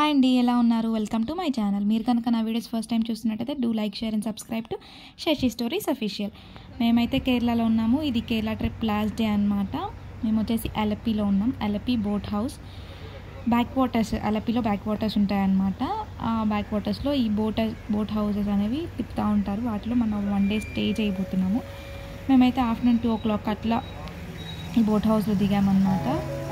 Hi అండి ఎలా ఉన్నారు వెల్కమ్ టు మై ఛానల్ మీరు కనుక నా వీడియోస్ ఫస్ట్ టైం చూస్తున్నట్టయితే do like share and subscribe to Sashi stories official మేమైతే కేరళలో ఉన్నాము ఇది కేరళ ట్రిప్ లాస్ట్ డే అనమాట మేము వచ్చేసి అలపిలో ఉన్నాం Alleppey boat house backwaters అలపిలో బ్యాక్ వాటర్స్ ఉంటాయన్నమాట ఆ బ్యాక్ వాటర్స్లో ఈ బోట్ బోట్ హౌసెస్ అనేవి తిప్పుతూ ఉంటారు వాటిలో మనం వన్ డే స్టే చేయబోతున్నాము మేమైతే ఆఫ్టర్నూన్ టూ ఓ క్లాక్ అట్లా ఈ బోట్ హౌస్లో దిగామన్నమాట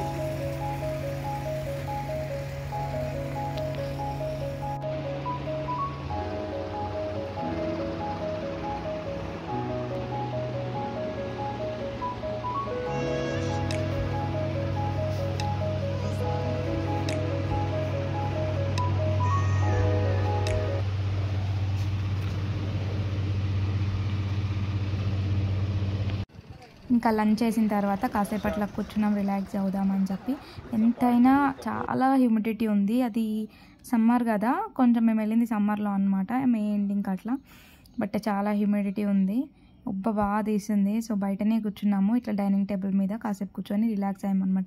ఇంకా లంచ్ చేసిన తర్వాత కాసేపు అట్లా కూర్చున్నాం రిలాక్స్ అవుదామని చెప్పి ఎంతైనా చాలా హ్యూమిడిటీ ఉంది అది సమ్మర్ కదా కొంచెం మేము వెళ్ళింది సమ్మర్లో అనమాట మే ఎండింగ్ అట్లా బట్ చాలా హ్యూమిడిటీ ఉంది ఉబ్బ బాగా తీసింది సో బయటనే కూర్చున్నాము ఇట్లా డైనింగ్ టేబుల్ మీద కాసేపు కూర్చొని రిలాక్స్ అయ్యామన్నమాట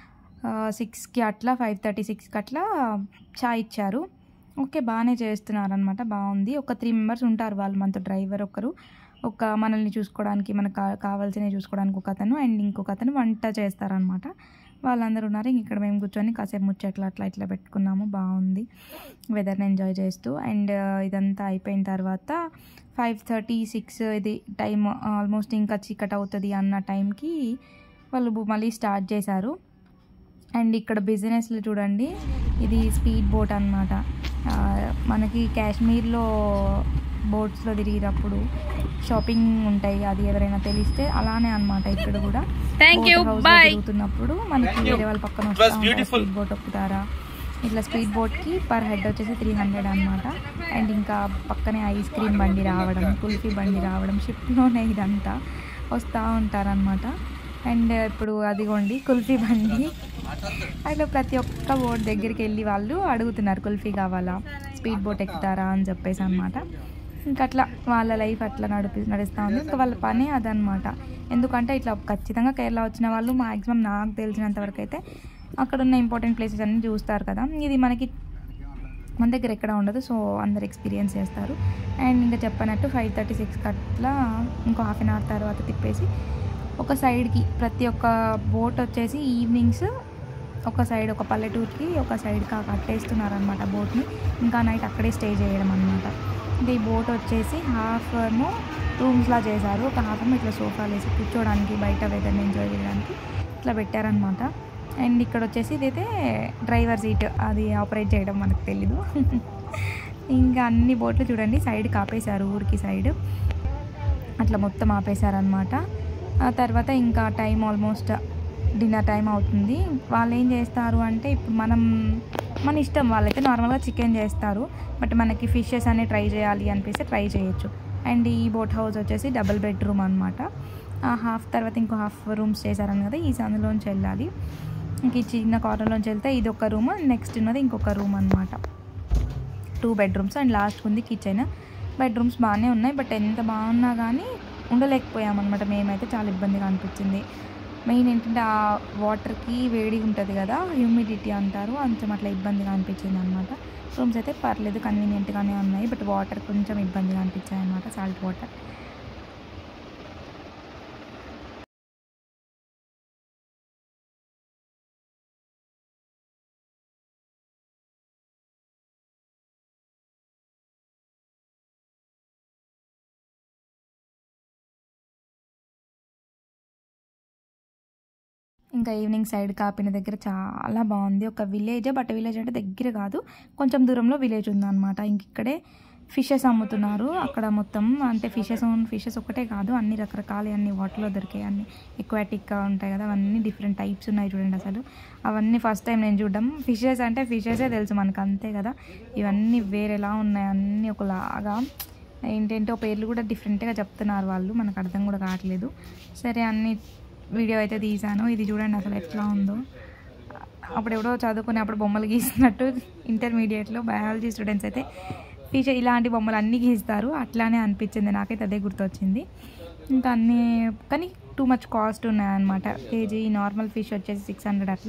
సిక్స్కి అట్లా ఫైవ్ థర్టీ సిక్స్కి అట్లా చాయ్ ఇచ్చారు ఓకే బాగానే చేస్తున్నారు అనమాట బాగుంది ఒక త్రీ మెంబర్స్ ఉంటారు వాళ్ళు మనతో డ్రైవర్ ఒకరు ఒక మనల్ని చూసుకోవడానికి మనకు కా కావాల్సినవి చూసుకోవడానికి ఒక అతను అండ్ ఇంకొక అతను వంట చేస్తారనమాట వాళ్ళందరూ ఉన్నారు ఇంక ఇక్కడ మేము కూర్చొని కాసేపు ముచ్చట్లు అట్లా ఇట్లా పెట్టుకున్నాము బాగుంది వెదర్ని ఎంజాయ్ చేస్తూ అండ్ ఇదంతా అయిపోయిన తర్వాత ఫైవ్ థర్టీ సిక్స్ ఇది టైం ఆల్మోస్ట్ ఇంకా చీకట్ అవుతుంది అన్న టైంకి వాళ్ళు మళ్ళీ స్టార్ట్ చేశారు అండ్ ఇక్కడ బిజినెస్లు చూడండి ఇది స్పీడ్ బోట్ అనమాట మనకి కాశ్మీర్లో బోట్స్లో తిరిగినప్పుడు షాపింగ్ ఉంటాయి అది ఎవరైనా తెలిస్తే అలానే అనమాట ఇక్కడ కూడా Thank you. Boat house లో Bye. తిరుగుతున్నప్పుడు మనకి వేరే వాళ్ళ పక్కన వస్తా ఉంటారు స్పీడ్ బోట్ ఎక్కుతారా ఇట్లా స్పీడ్ బోట్కి పర్ హెడ్ వచ్చేసి త్రీ హండ్రెడ్ అనమాట అండ్ ఇంకా పక్కనే ఐస్ క్రీమ్ బండి రావడం కుల్ఫీ బండి రావడం షిప్లోనే ఇదంతా వస్తూ ఉంటారనమాట అండ్ ఇప్పుడు అదిగోండి కుల్ఫీ బండి అట్లా ప్రతి ఒక్క బోట్ దగ్గరికి వెళ్ళి వాళ్ళు అడుగుతున్నారు కుల్ఫీ కావాలా స్పీడ్ బోట్ ఎక్కుతారా అని చెప్పేసి అనమాట ఇంకా అట్లా వాళ్ళ లైఫ్ అట్లా నడిపి నడుస్తూ ఉంది ఇంకా వాళ్ళ పని అదనమాట ఎందుకంటే ఇట్లా ఖచ్చితంగా కేరళ వచ్చిన వాళ్ళు మ్యాక్సిమం నాకు తెలిసినంత వరకు అయితే అక్కడ ఉన్న ఇంపార్టెంట్ ప్లేసెస్ అన్నీ చూస్తారు కదా ఇది మనకి మన దగ్గర ఎక్కడ ఉండదు సో అందరు ఎక్స్పీరియన్స్ చేస్తారు అండ్ ఇంకా చెప్పనట్టు ఫైవ్ థర్టీ సిక్స్కి అట్లా ఇంకో హాఫ్ అన్ అవర్ తర్వాత తిప్పేసి ఒక సైడ్కి ప్రతి ఒక్క బోట్ వచ్చేసి ఈవినింగ్స్ ఒక సైడ్ ఒక పల్లెటూరుకి ఒక సైడ్కి కట్టేస్తున్నారు అనమాట బోట్ని ఇంకా నైట్ అక్కడే స్టే చేయడం అనమాట ఇంకా ఈ బోట్ వచ్చేసి హాఫ్ ఏమో రూమ్స్లా చేశారు ఒక హాఫ్ ఏమో ఇట్లా సోఫాలు వేసి కూర్చోడానికి బయట వెదర్ని ఎంజాయ్ చేయడానికి ఇట్లా పెట్టారనమాట అండ్ ఇక్కడ వచ్చేసి ఇదైతే డ్రైవర్ సీట్ అది ఆపరేట్ చేయడం మనకు తెలీదు ఇంకా అన్ని బోట్లు చూడండి సైడ్కి ఆపేశారు ఊరికి సైడ్ అట్లా మొత్తం ఆపేశారనమాట ఆ తర్వాత ఇంకా టైం ఆల్మోస్ట్ డిన్నర్ టైం అవుతుంది వాళ్ళు ఏం చేస్తారు అంటే ఇప్పుడు మనం మన ఇష్టం వాళ్ళైతే నార్మల్గా చికెన్ చేస్తారు బట్ మనకి ఫిషెస్ అనే ట్రై చేయాలి అనిపిస్తే ట్రై చేయొచ్చు అండ్ ఈ బోట్ హౌస్ వచ్చేసి డబుల్ బెడ్రూమ్ అనమాట ఆ హాఫ్ తర్వాత ఇంకో హాఫ్ రూమ్స్ చేశారని కదా ఈ సందులోంచి వెళ్ళాలి ఇంక ఈ చిన్న కార్నర్లోంచి వెళ్తే ఇది ఒక రూమ్ నెక్స్ట్ ఉన్నది ఇంకొక రూమ్ అనమాట టూ బెడ్రూమ్స్ అండ్ లాస్ట్ ఉంది కిచెన్ బెడ్రూమ్స్ బాగానే ఉన్నాయి బట్ ఎంత బాగున్నా కానీ ఉండలేకపోయామన్నమాట మేమైతే చాలా ఇబ్బందిగా అనిపించింది మెయిన్ ఏంటంటే ఆ వాటర్కి వేడిగా ఉంటుంది కదా హ్యూమిడిటీ అంటారు కొంచెం అట్లా ఇబ్బందిగా అనిపించింది అనమాట రూమ్స్ అయితే పర్లేదు కన్వీనియంట్గానే ఉన్నాయి బట్ వాటర్ కొంచెం ఇబ్బందిగా అనిపించాయి అనమాట సాల్ట్ వాటర్ ఇంకా ఈవినింగ్ సైడ్ కాపిన దగ్గర చాలా బాగుంది ఒక విలేజ్ బట్ విలేజ్ అంటే దగ్గర కాదు కొంచెం దూరంలో విలేజ్ ఉందన్నమాట ఇంక ఇక్కడే ఫిషెస్ అమ్ముతున్నారు అక్కడ మొత్తం అంటే ఫిషెస్ ఫిషెస్ ఒకటే కాదు అన్ని రకరకాల అన్ని వాటర్లో దొరికాయి అన్ని ఎక్వాటిక్గా ఉంటాయి కదా అవన్నీ డిఫరెంట్ టైప్స్ ఉన్నాయి చూడండి అసలు అవన్నీ ఫస్ట్ టైం నేను చూడడం ఫిషెస్ అంటే ఫిషెసే తెలుసు మనకు అంతే కదా ఇవన్నీ వేరేలా ఉన్నాయి అన్నీ ఒకలాగా ఏంటంటే పేర్లు కూడా డిఫరెంట్గా చెప్తున్నారు వాళ్ళు మనకు అర్థం కూడా కావట్లేదు సరే అన్ని వీడియో అయితే తీసాను ఇది చూడండి అసలు ఎట్లా ఉందో అప్పుడు ఎవడో చదువుకునేప్పుడు బొమ్మలు గీసినట్టు ఇంటర్మీడియట్లో బయాలజీ స్టూడెంట్స్ అయితే టీచర్ ఇలాంటి బొమ్మలు అన్నీ గీస్తారు అట్లానే అనిపించింది నాకైతే అదే గుర్తొచ్చింది ఇంకా అన్నీ కానీ టూ మచ్ కాస్ట్ ఉన్నాయన్నమాట కేజీ నార్మల్ ఫిష్ వచ్చేసి సిక్స్ హండ్రెడ్ అట్లా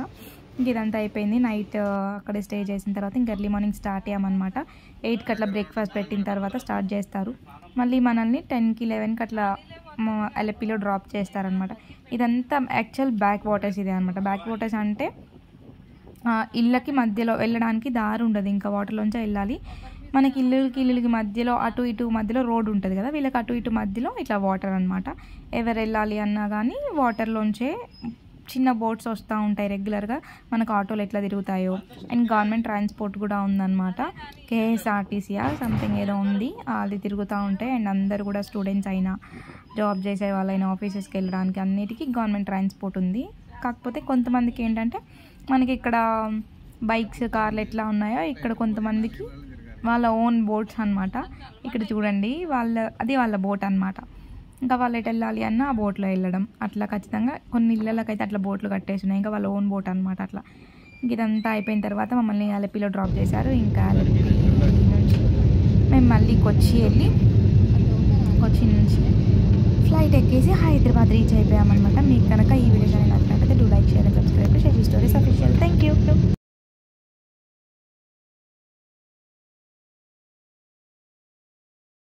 ఇంక ఇదంతా అయిపోయింది నైట్ అక్కడే స్టే చేసిన తర్వాత ఇంక ఎర్లీ మార్నింగ్ స్టార్ట్ అయ్యామన్నమాట ఎయిట్కి అట్లా బ్రేక్ఫాస్ట్ పెట్టిన తర్వాత స్టార్ట్ చేస్తారు మళ్ళీ మనల్ని టెన్కి లెవెన్కి అట్లా ఎలపిలో డ్రాప్ చేస్తారనమాట ఇదంతా యాక్చువల్ బ్యాక్ వాటర్స్ ఇదే అనమాట బ్యాక్ వాటర్స్ అంటే ఆ, ఇళ్ళకి మధ్యలో వెళ్ళడానికి దారి ఉండదు ఇంకా వాటర్లోంచే వెళ్ళాలి మనకి ఇల్లులకి ఇల్లులకి మధ్యలో అటు ఇటు మధ్యలో రోడ్ ఉంటుంది కదా వీళ్ళకి అటు ఇటు మధ్యలో ఇట్లా వాటర్ అనమాట ఎవరు వెళ్ళాలి అన్నా కానీ వాటర్లోంచే చిన్న బోట్స్ వస్తూ ఉంటాయి రెగ్యులర్గా మనకు ఆటోలు ఎట్లా తిరుగుతాయో అండ్ గవర్నమెంట్ ట్రాన్స్పోర్ట్ కూడా ఉందన్నమాట కేఎస్ఆర్టీసీఆ సంథింగ్ ఏదో ఉంది అది తిరుగుతూ ఉంటాయి అండ్ అందరు కూడా స్టూడెంట్స్ అయినా జాబ్ చేసే వాళ్ళైనా ఆఫీసెస్కి వెళ్ళడానికి అన్నిటికీ గవర్నమెంట్ ట్రాన్స్పోర్ట్ ఉంది కాకపోతే కొంతమందికి ఏంటంటే మనకి ఇక్కడ బైక్స్ కార్లు ఎట్లా ఉన్నాయో ఇక్కడ కొంతమందికి వాళ్ళ ఓన్ బోట్స్ అన్నమాట ఇక్కడ చూడండి వాళ్ళ అది వాళ్ళ బోట్ అన్నమాట ఇంకా వాళ్ళు ఎటు వెళ్ళాలి అన్న ఆ బోట్లో వెళ్ళడం అట్లా ఖచ్చితంగా కొన్ని ఇళ్ళకైతే అట్లా బోట్లు కట్టేసినాయి ఇంకా వాళ్ళ ఓన్ బోట్ అనమాట అట్లా ఇంక ఇదంతా అయిపోయిన తర్వాత మమ్మల్ని అలపిలో డ్రాప్ చేశారు ఇంకా అలపి నుంచి మేము మళ్ళీ కొచ్చి వెళ్ళి కొచ్చి నుంచి ఫ్లైట్ ఎక్కేసి హైదరాబాద్ రీచ్ అయిపోయామన్నమాట మీకు కనుక ఈ వీడియో కానీ నచ్చినట్లయితే do like share and subscribe to Sheji stories official thank